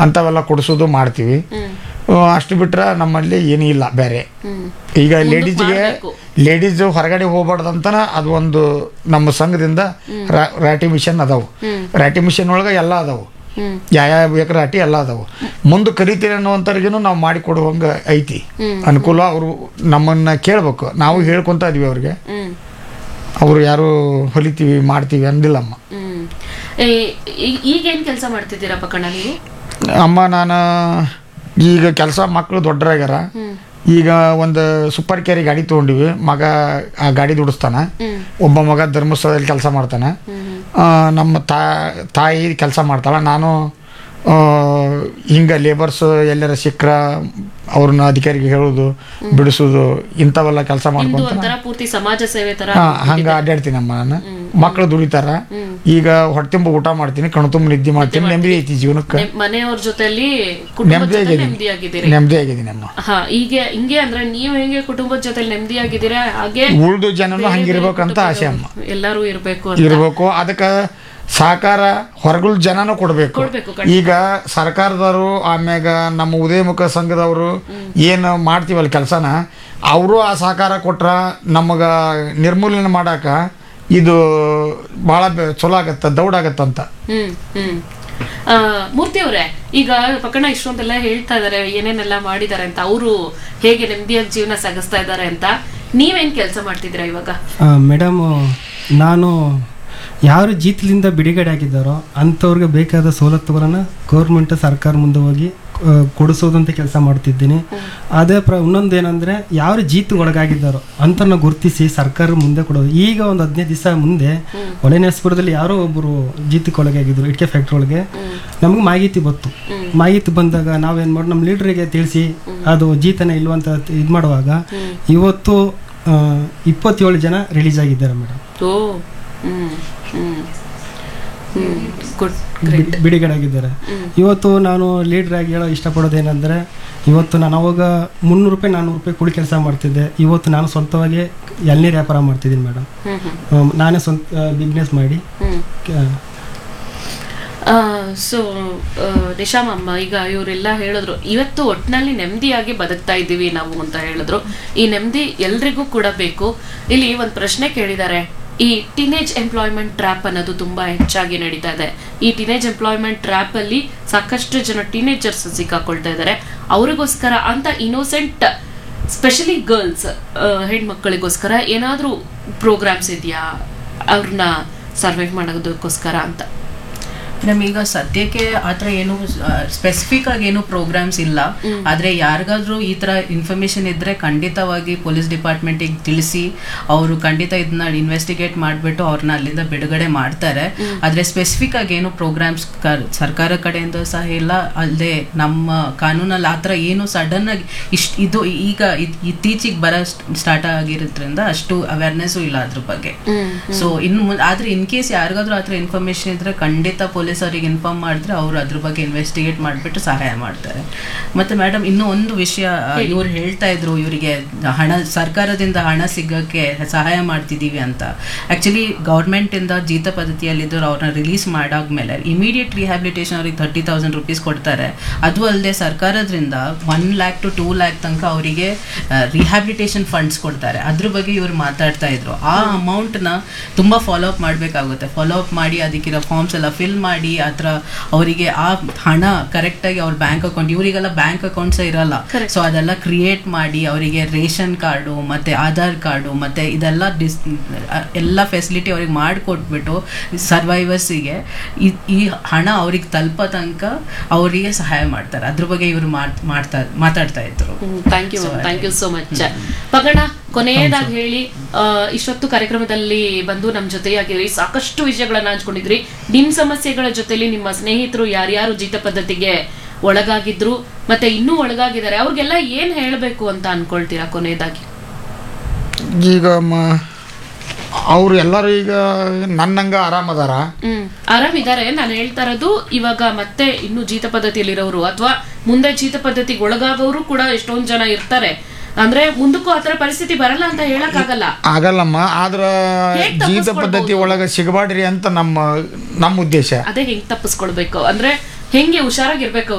ಅಂಥವೆಲ್ಲ ಕೊಡಿಸೋದು ಮಾಡ್ತೀವಿ ಹ್ಮ್ ಆ, ಅಷ್ಟು ಬಿಟ್ರೆ ನಮ್ಮಲ್ಲಿ ಏನೂ ಇಲ್ಲ ಬೇರೆ ಹ್ಮ್ ಈಗ ಲೇಡೀಸ್ಗೆ ಮಾಡ್ಬೇಕು. ಲೇಡೀಸ್ ಹೊರಗಡೆ ಹೋಗ್ಬಾರ್ದಂತನ ಅದು ಒಂದು ನಮ್ಮ ಸಂಘದಿಂದ ರಾ- ರಾಟಿ ಮಿಷನ್ ಅದಾವು ಹ್ಮ್. ರಾಟಿ ಮಿಷನ್ ಒಳಗೆ ಎಲ್ಲ ಅದಾವು ಹ್ಮ್ ಯಾವ ಬೇಕು ರಾಟಿ ಎಲ್ಲ ಅದಾವು ಮುಂದೆ ಕರಿತೀರಿ ಅನ್ನೋವಂಥವ್ರಿಗೇನು ನಾವು ಮಾಡಿ ಕೊಡುವಂಗೆ ಐತಿ ಹ್ಮ್. ಅನುಕೂಲ ಅವರು ನಮ್ಮನ್ನ ಕೇಳಬೇಕು ನಾವು ಹೇಳ್ಕೊಂತ ಇದೀವಿ ಅವ್ರಿಗೆ ಹ್ಮ್ ಅವರು ಯಾರು ಹೊಲಿತೀವಿ ಮಾಡ್ತೀವಿ ಅಂದಿಲ್ಲಮ್ಮ ಹ್ಮ್ ಏ, ಈ- ಈಗೇನ್ ಕೆಲಸ ಮಾಡ್ತಿದ್ದೀರಾ ಪಕ್ಕಣ ನೀವು ಅಮ್ಮ ನಾನು ಈಗ ಕೆಲಸ ಮಕ್ಕಳು ದೊಡ್ಡರಾಗ್ಯಾರ ಹ್ಮ್ ಈಗ ಒಂದು ಸೂಪರ್ ಕ್ಯಾರಿ ಗಾಡಿ ತೊಗೊಂಡಿವಿ ಮಗ ಆ ಗಾಡಿ ದುಡಿಸ್ತಾನ ಹ್ಮ್ ಒಬ್ಬ ಮಗ ಧರ್ಮಸ್ಥಳದಲ್ಲಿ ಕೆಲಸ ಮಾಡ್ತಾನೆ ಹ್ಮ್ ಆ, ನಮ್ಮ ತಾ ತಾಯಿ ಕೆಲಸ ಮಾಡ್ತಾಳೆ ನಾನು ಆ, ಹಿಂಗೆ ಲೇಬರ್ಸ್ ಎಲ್ಲರ ಸಿಕ್ಕ್ರ ಅವ್ರನ್ನ ಅಧಿಕಾರಿಗೆ ಹೇಳೋದು ಬಿಡಿಸೋದು ಇಂಥವೆಲ್ಲ ಕೆಲಸ ನಿಮ್ದು ಮಾಡ್ಕೊಂತ ಒಂಥರ ಪೂರ್ತಿ ಸಮಾಜ ಸೇವೆ ತರ ಹಾ ಹಂಗೆ ಅಡ್ಡಾಡ್ತೀನಮ್ಮ ನಾನು ಮಕ್ಕಳು ದುಡಿತಾರ ಹ್ಮ್. ಈಗ ಹೊಟ್ಟೆಂಬ ಊಟ ಮಾಡ್ತೀನಿ ಕಣ್ತುಂಬ ನಿದ್ದೆ ಮಾಡ್ತೀನಿ ನೆಮ್ಮದಿ ಐತಿ ಜೀವನಕ್ಕೆ ನಿಮ್ ಮನೆಯವ್ರ ಜೊತೆಲಿ ಕುಟುಂಬದ ಜೊತೆ ನೆಮ್ಮದಿಯಾಗಿದ್ದೀನಿ ನೆಮ್ಮದಿಯಾಗಿದ್ದೀರಿ ನೆಮ್ಮದಿ ಆಗಿದ್ದೀನಿ ಅಮ್ಮ ಹಾ ಹೀಗೆ ಹಿಂಗೆ ಅಂದ್ರೆ ನೀವ್ ಹೆಂಗೆ ಕುಟುಂಬದ ಜೊತೆ ನೆಮ್ಮದಿಯಾಗಿದ್ದೀರಾ ಹಾಗೆ ಉಳ್ದು ಜನನು ಹಂಗಿರ್ಬೇಕಂತ ಆಸೆ ಅಮ್ಮ ಎಲ್ಲರೂ ಇರ್ಬೇಕು ಅಂತ ಇರಬೇಕು ಅದಕ್ಕೆ ಸಹಕಾರ ಹೊರಗುಳ ಜನನೂ ಕೊಡಬೇಕು ಕೊಡ್ಬೇಕು ಈಗ ಸರ್ಕಾರದವರು ಆಮ್ಯಾಗ ನಮ್ಮ ಉದಯಮುಖ ಸಂಘದವರು ಏನು ಮಾಡ್ತೀವಲ್ಲ ಕೆಲಸನ ಅವರು ಆ ಸಹಕಾರ ಕೊಟ್ರ ನಮಗೆ ನಿರ್ಮೂಲನೆ ಮಾಡಾಕ ಇದು ಭಾಳ ಬೆ- ಚಲೋ ಆಗತ್ತ ದೌಡಾಗತ್ತಂತ ಹ್ಮ್ ಹ್ಮ್ ಆ, ಮೂರ್ತಿ ಅವರೇ ಈಗ ಪಕ್ಕಣ ಇಷ್ಟೊಂದೆಲ್ಲ ಹೇಳ್ತಾ ಇದಾರೆ ಏನೇನೆಲ್ಲ ಮಾಡಿದಾರೆ ಅಂತ ಅವರು ಹೇಗೆ ನೆಮ್ಮದಿಯಾಗಿ ಜೀವನ ಸಾಗಿಸ್ತಾ ಇದ್ದಾರೆ ಅಂತ ನೀವೇನ್ ಕೆಲಸ ಮಾಡ್ತಿದ್ದೀರಾ ಇವಾಗ ಮೇಡಮ್ ನಾನು ಯಾರು ಜೀತಲಿಂದ ಬಿಡುಗಡೆ ಆಗಿದ್ದಾರೋ ಅಂಥವ್ರಿಗೆ ಬೇಕಾದ ಸವಲತ್ತುಗಳನ್ನು ಗೌರ್ಮೆಂಟ್ ಸರ್ಕಾರ ಮುಂದೆ ಹೋಗಿ ಆ, ಕೊಡಿಸೋದಂತ ಕೆಲಸ ಮಾಡ್ತಿದ್ದೀನಿ ಅದೇ ಪ್ರ ಇನ್ನೊಂದು ಏನಂದರೆ ಯಾರು ಜೀತು ಒಳಗಾಗಿದ್ದಾರೋ ಅಂಥವ್ರನ್ನ ಗುರುತಿಸಿ ಸರ್ಕಾರ ಮುಂದೆ ಕೊಡೋದು ಈಗ ಒಂದು ಹದಿನೈದು ದಿವಸ ಮುಂದೆ ಹೊಳೆನರಸೀಪುರದಲ್ಲಿ ಯಾರೋ ಒಬ್ಬರು ಜೀತಕ್ಕೆ ಒಳಗಾಗಿದ್ರು ಇಟ್ಕೆ ಫ್ಯಾಕ್ಟ್ರಿ ಒಳಗೆ ನಮಗೆ ಮಾಹಿತಿ ಬಂತು ಮಾಹಿತಿ ಬಂದಾಗ ನಾವೇನು ಮಾಡಿ ನಮ್ಮ ಲೀಡ್ರಿಗೆ ತಿಳಿಸಿ ಅದು ಜೀತನ ಇಲ್ವಂತ ಇದು ಮಾಡುವಾಗ ಇವತ್ತು ಆ, ಇಪ್ಪತ್ತೇಳು ಜನ ರಿಲೀಸ್ ಆಗಿದ್ದಾರೆ ಮೇಡಮ್ ಓ ಹ್ಮ್ ಹ್ಮ್ ಹ್ಮ್ ಗುಡ್ ಬಿಡ್- ಬಿಡುಗಡೆ ಆಗಿದ್ದಾರೆ ಇವತ್ತು ನಾನು ಲೀಡರ್ ಆಗಿ ಹೇಳೋ ಇಷ್ಟಪಡೋದೇನೆಂದರೆ ಇವತ್ತು ನಾನು ಅವಾಗ ಮುನ್ನೂರು ರೂಪಾಯಿ ನಾನ್ನೂರು ರೂಪಾಯಿ ಕೂಲಿ ಕೆಲಸ ಮಾಡ್ತಿದ್ದೆ ಇವತ್ತು ನಾನು ಸ್ವಂತವಾಗಿ ಎಳ್ನೀರು ವ್ಯಾಪಾರ ಮಾಡ್ತಿದ್ದೀನಿ ಮೇಡಮ್ ಹ್ಮ್ ಹ್ಮ್ ನಾನೇ ಸ್ವಂತ ಬಿಸ್ನೆಸ್ ಮಾಡಿ ಹ್ಮ್ ಕ- ಸೊ ನಿಶಾಮಮ್ಮ ಈಗ ಇವರೆಲ್ಲ ಹೇಳಿದ್ರು ಇವತ್ತು ಒಟ್ಟಿನಲ್ಲಿ ನೆಮ್ಮದಿಯಾಗಿ ಬದುಕ್ತಾ ಇದ್ದೀವಿ ನಾವು ಅಂತ ಹೇಳಿದ್ರು ಈ ನೆಮ್ಮದಿ ಎಲ್ರಿಗೂ ಕೂಡ ಬೇಕು ಇಲ್ಲಿ ಒಂದು ಪ್ರಶ್ನೆ ಕೇಳಿದ್ದಾರೆ ಈ ಟೀನೇಜ್ ಎಂಪ್ಲಾಯ್ಮೆಂಟ್ ಟ್ರ್ಯಾಪ್ ಅನ್ನೋದು ತುಂಬಾ ಹೆಚ್ಚಾಗಿ ನಡೀತಾ ಇದೆ ಈ ಟೀನೇಜ್ ಎಂಪ್ಲಾಯ್ಮೆಂಟ್ ಟ್ರ್ಯಾಪ್ ಅಲ್ಲಿ ಸಾಕಷ್ಟು ಜನ ಟೀನೇಜರ್ಸ್ ಸಿಕ್ಕಾಕೊಳ್ತಾ ಇದ್ದಾರೆ ಅವರಿಗೋಸ್ಕರ ಅಂತ ಇನ್ನೋಸೆಂಟ್ ಸ್ಪೆಷಲಿ ಗರ್ಲ್ಸ್ ಹೆಣ್ಮಕ್ಕಳಿಗೋಸ್ಕರ ಏನಾದರೂ ಪ್ರೋಗ್ರಾಮ್ಸ್ ಇದೆಯಾ ಅವ್ರನ್ನ ಸರ್ವೈವ್ ಮಾಡೋದಕ್ಕೋಸ್ಕರ ಅಂತ ನಮೀಗ ಸದ್ಯಕ್ಕೆ ಆ ಥರ ಏನು ಸ್ಪೆಸಿಫಿಕ್ ಆಗಿ ಏನು ಪ್ರೋಗ್ರಾಮ್ಸ್ ಇಲ್ಲ ಆದ್ರೆ ಯಾರಿಗಾದ್ರೂ ಈ ತರ ಇನ್ಫಾರ್ಮೇಶನ್ ಇದ್ರೆ ಖಂಡಿತವಾಗಿ ಪೊಲೀಸ್ ಡಿಪಾರ್ಟ್ಮೆಂಟಿಗೆ ತಿಳಿಸಿ ಅವರು ಖಂಡಿತ ಇದನ್ನ ಇನ್ವೆಸ್ಟಿಗೇಟ್ ಮಾಡಿಬಿಟ್ಟು ಅವ್ರನ್ನ ಅಲ್ಲಿಂದ ಬಿಡುಗಡೆ ಮಾಡ್ತಾರೆ ಆದ್ರೆ ಸ್ಪೆಸಿಫಿಕ್ ಆಗಿ ಏನು ಪ್ರೋಗ್ರಾಮ್ಸ್ ಸರ್ಕಾರ ಕಡೆಯಿಂದ ಸಹ ಇಲ್ಲ ಅಲ್ಲದೆ ನಮ್ಮ ಕಾನೂನಲ್ಲಿ ಆ ಥರ ಏನು ಸಡನ್ ಆಗಿ ಇಷ್ಟು ಇದು ಈಗ ಇದ್- ಇತ್ತೀಚಿಗೆ ಬರ ಸ್ಟಾರ್ಟ್ ಆಗಿರೋದ್ರಿಂದ ಅಷ್ಟು ಅವೇರ್ನೆಸ್ಸು ಇಲ್ಲ ಅದ್ರ ಬಗ್ಗೆ ಸೊ ಇನ್ನು ಮುಂದೆ ಆದ್ರೆ ಇನ್ ಕೇಸ್ ಯಾರಿಗಾದ್ರೂ ಆ ಥರ ಇನ್ಫಾರ್ಮೇಶನ್ ಇದ್ರೆ ಖಂಡಿತ ಪೊಲೀಸ್ ಅವರಿಗೆ ಇನ್ಫಾರ್ಮ್ ಮಾಡಿದ್ರೆ ಅವರು ಅದ್ರ ಬಗ್ಗೆ ಇನ್ವೆಸ್ಟಿಗೇಟ್ ಮಾಡಿಬಿಟ್ಟು ಸಹಾಯ ಮಾಡ್ತಾರೆ ಮತ್ತೆ ಮೇಡಮ್ ಇನ್ನೂ ಒಂದು ವಿಷಯ ಇವ್ರು ಹೇಳ್ತಾ ಇದ್ರು ಇವರಿಗೆ ಹಣ ಸರ್ಕಾರದಿಂದ ಹಣ ಸಿಗಕ್ಕೆ ಸಹಾಯ ಮಾಡ್ತಿದೀವಿ ಅಂತ ಆಕ್ಚುಲಿ ಗೌರ್ಮೆಂಟ್ ಇಂದ ಜೀತ ಪದ್ಧತಿಯಲ್ಲಿದ್ದರು ಅವ್ರನ್ನ ರಿಲೀಸ್ ಮಾಡಾದ್ಮೇಲೆ ಇಮಿಡಿಯೇಟ್ ರಿಹ್ಯಾಬಿಲಿಟೇಷನ್ ಅವ್ರಿಗೆ ತರ್ಟಿ ತೌಸಂಡ್ ರುಪೀಸ್ ಕೊಡ್ತಾರೆ ಅದು ಅಲ್ಲದೆ ಸರ್ಕಾರದಿಂದ one lakh to two lakh ತನಕ ಅವರಿಗೆ ರಿಹ್ಯಾಬಿಲಿಟೇಷನ್ ಫಂಡ್ಸ್ ಕೊಡ್ತಾರೆ ಅದ್ರ ಬಗ್ಗೆ ಇವ್ರು ಮಾತಾಡ್ತಾ ಇದ್ರು ಆ ಅಮೌಂಟ್ನ ತುಂಬ ಫಾಲೋ ಅಪ್ ಮಾಡಬೇಕಾಗುತ್ತೆ ಫಾಲೋ ಅಪ್ ಮಾಡಿ ಅದಕ್ಕಿರೋ ಫಾರ್ಮ್ಸ್ ಎಲ್ಲ ಫಿಲ್ ಮಾಡಿ ಆ ಥರ ಅವರಿಗೆ ಆ ಹಣ ಕರೆಕ್ಟಾಗಿ ಅವ್ರ ಬ್ಯಾಂಕ್ ಅಕೌಂಟ್ ಇವರಿಗೆಲ್ಲ ಬ್ಯಾಂಕ್ ಅಕೌಂಟ್ಸೇ ಇರಲ್ಲ ಸೊ ಅದೆಲ್ಲ ಕ್ರಿಯೇಟ್ ಮಾಡಿ ಅವರಿಗೆ ರೇಷನ್ ಕಾರ್ಡು ಮತ್ತೆ ಆಧಾರ್ ಕಾರ್ಡು ಮತ್ತೆ ಇದೆಲ್ಲ ಡಿಸ್ ಎಲ್ಲ ಫೆಸಿಲಿಟಿ ಅವ್ರಿಗೆ ಮಾಡಿಕೊಟ್ಬಿಟ್ಟು ಸರ್ವೈವರ್ಸಿಗೆ ಈ ಹಣ ಅವ್ರಿಗೆ ತಲುಪೋ ತನಕ ಅವರಿಗೆ ಸಹಾಯ ಮಾಡ್ತಾರೆ ಅದ್ರ ಬಗ್ಗೆ ಇವರು ಮಾಡ್ತಾ ಮಾತಾಡ್ತಾ ಇದ್ರು thank you thank you so much ಪಗಣ ಕೊನೆಯದಾಗಿ ಹೇಳಿ ಆ, ಇಷ್ಟೊತ್ತು ಕಾರ್ಯಕ್ರಮದಲ್ಲಿ ಬಂದು ನಮ್ಮ ಜೊತೆಯಾಗಿರಿ ಸಾಕಷ್ಟು ವಿಷಯಗಳನ್ನ ಹಂಚ್ಕೊಂಡಿದ್ರಿ ನಿಮ್ ಸಮಸ್ಯೆಗಳ ಜೊತೆಲಿ ನಿಮ್ಮ ಸ್ನೇಹಿತರು ಯಾರ್ಯಾರು ಜೀತ ಪದ್ಧತಿಗೆ ಒಳಗಾಗಿದ್ರು ಮತ್ತೆ ಇನ್ನೂ ಒಳಗಾಗಿದ್ದಾರೆ ಅವ್ರಿಗೆಲ್ಲ ಏನ್ ಹೇಳ್ಬೇಕು ಅಂತ ಅನ್ಕೊಳ್ತೀರಾ ಕೊನೆಯದಾಗಿ ಈಗ ಮ ಅವರು ಎಲ್ಲರೂ ಈಗ ನನ್ನಂಗ ಆರಾಮದಾರ ಹ್ಮ್ ಆರಾಮಿದ್ದಾರೆ ನಾನು ಹೇಳ್ತಾ ಇರೋದು ಇವಾಗ ಮತ್ತೆ ಇನ್ನು ಜೀತ ಪದ್ಧತಿಯಲ್ಲಿರೋರು ಅಥವಾ ಮುಂದೆ ಜೀತ ಪದ್ಧತಿಗೆ ಒಳಗಾಗೋರು ಕೂಡ ಎಷ್ಟೊಂದ್ ಜನ ಇರ್ತಾರೆ ಅಂದ್ರೆ ಮುಂದಕ್ಕೂ ಆತರ ಪರಿಸ್ಥಿತಿ ಬರಲ್ಲ ಅಂತ ಹೇಳಕ್ ಆಗಲ್ಲ ಆಗಲ್ಲಮ್ಮ ಆದ್ರ ಹೇಗ್ ಜೀತ ತಪ್ಪಿಸ್ಕೊಳ್ಬೋದು? ಪದ್ಧತಿ ಒಳಗೆ ಸಿಗಬಾಡ್ರಿ ಅಂತ ನಮ್ಮ ನಮ್ಮ ಉದ್ದೇಶ ಅದೇ ಹೆಂಗ್ ತಪ್ಪಿಸ್ಕೊಳ್ಬೇಕು ಅಂದ್ರೆ ಹೆಂಗೆ ಹುಷಾರಾಗಿರ್ಬೇಕು